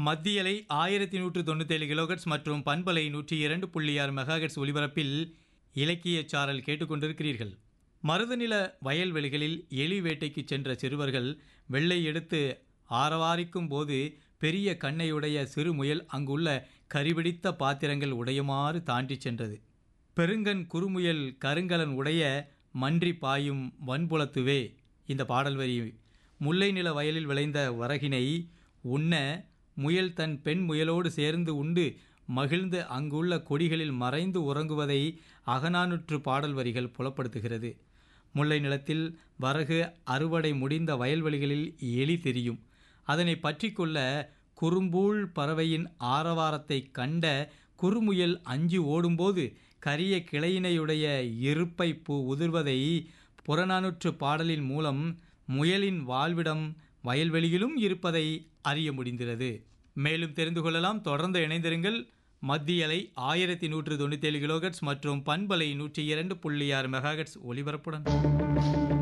மத்தியலை ஆயிரத்தி நூற்று தொண்ணூத்தேழு கிலோகட்ஸ் மற்றும் பண்பலை நூற்றி இரண்டு புள்ளி ஆறு மெகாஹெட்ஸ் ஒலிபரப்பில் இலக்கியச் சாரல் கேட்டுக்கொண்டிருக்கிறீர்கள் மருதநில வயல்வெளிகளில் எலி வேட்டைக்கு சென்ற சிறுவர்கள் வெள்ளை எடுத்து ஆரவாரிக்கும் போது பெரிய கண்ணையுடைய சிறு முயல் அங்குள்ள கரிபிடித்த பாத்திரங்கள் உடையுமாறு தாண்டிச் சென்றது பெருங்கன் குறுமுயல் கருங்கலன் உடைய மன்றி பாயும் வன்புலத்துவே இந்த பாடல் வரி முல்லை நில வயலில் விளைந்த வரகினை உண்ண முயல் தன் பெண் முயலோடு சேர்ந்து உண்டு மகிழ்ந்து அங்குள்ள கொடிகளில் மறைந்து உறங்குவதை அகநானூற்று பாடல் வரிகள் புலப்படுத்துகிறது முல்லை நிலத்தில் வரகு அறுவடை முடிந்த வயல்வெளிகளில் எலி தெரியும் அதனை பற்றி கொள்ள குறும்பூள் பறவையின் ஆரவாரத்தை கண்ட குறுமுயல் அஞ்சி ஓடும்போது கரிய கிளையினையுடைய இருப்பை பூ உதிர்வதை புறநானூற்று பாடலின் மூலம் முயலின் வாழ்விடம் வயல்வெளியிலும் இருப்பதை அறிய முடிந்திருக்கிறது மேலும் தெரிந்து கொள்ளலாம் தொடர்ந்து இணைந்திருங்கள் மத்தியலை ஆயிரத்தி நூற்று தொண்ணூத்தேழு கிலோகட்ஸ் மற்றும் பண்பலை நூற்றி இரண்டு புள்ளி ஆறு மெகாஹெட்ஸ் ஒலிபரப்புடன்